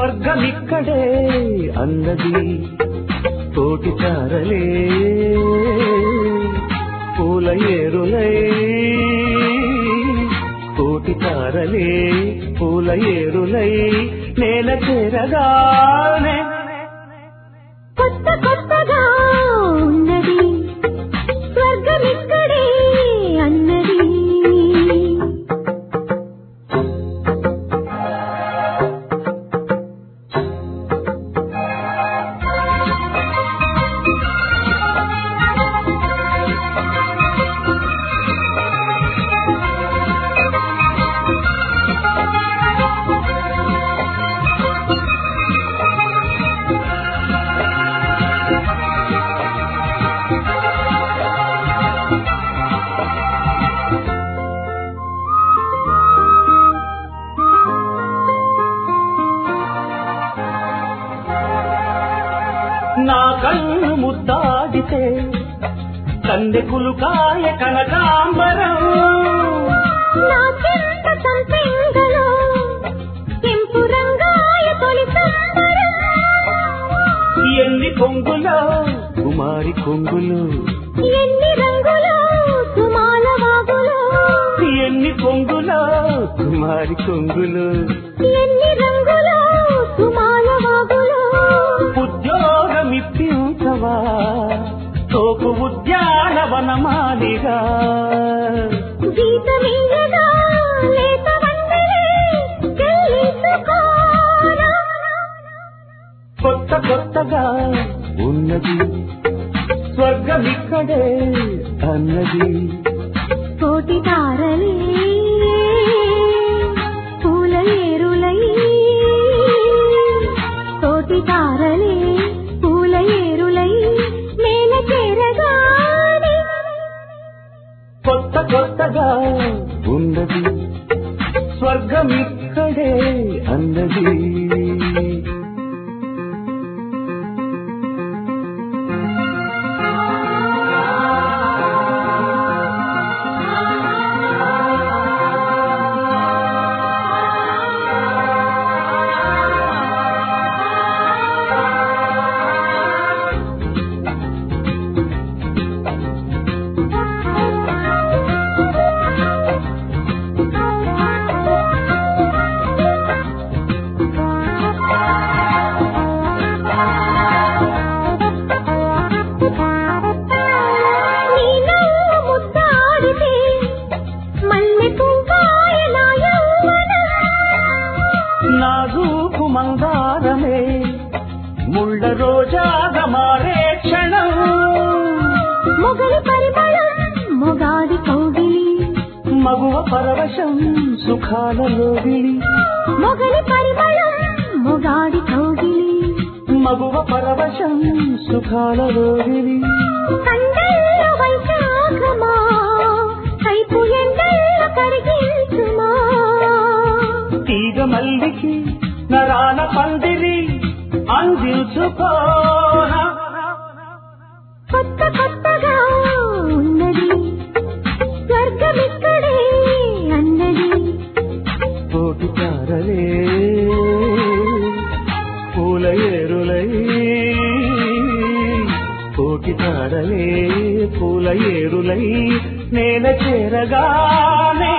స్వర్గమిక్కడే అన్నది తోటి తారలే పూల ఏరులై కోటి తారలే పూల ఏరులై నేల చేరగానే కొత్త కొత్తగా ఉన్నది స్వర్గమిక్కడే అన్నది నా కన్ను ముద్దాడితే కందెకులు కాయ కనకాంబరం నా చెంత సంపెంగలో కెంపు రంగాయ తొలి సంబరం ఎన్ని కొంగులో కుమారి కొంగులు ఎన్ని రంగులో సుమాల వాగులో ఎన్ని కొంగులో కుమారి కొంగులు ఎన్ని రంగులో సుమాల వాగులో ఉద్యోగమిప్పించవా తోపు ఉద్యానవనమాలిగా జీతమియ్యగా లేత వందలే చెల్లించుకోరా కొత్త కొత్తగా ఉన్నది స్వర్గమిక్కడే అన్నది కోటి తారలే పూల ఏరులై కోటి తారలే పూల ఏరులై నేల చేరగానే కొత్త కొత్తగా ఉన్నది స్వర్గమిక్కడే అన్నది నీ నవ్వు ముద్దాడితే మల్లె పువ్వాయ నా యౌవనం నాజూకు మందారమే ముళ్ళ రోజాగా మారే క్షణం మొగలి పరిమళం మొగాడి కౌగిలి మగువ పరవశం సుఖాల లోగిలి మొగలి పరిమళం మొగాడి కౌగిలి మగువ పరవశం సుఖాల లోగిలి కండల్లో వైశాఖమా కైపు ఎండల్లో కరిగించుమా తీగ మల్లికి నరాల పందిరి అందించుకోనా కొత్త కొత్తగా ఉన్నది స్వర్గమిక్కడే అన్నది తోటి తారలే పూల ఏరులై కోటి తారలే పూల ఏరులై నేల చేరగానే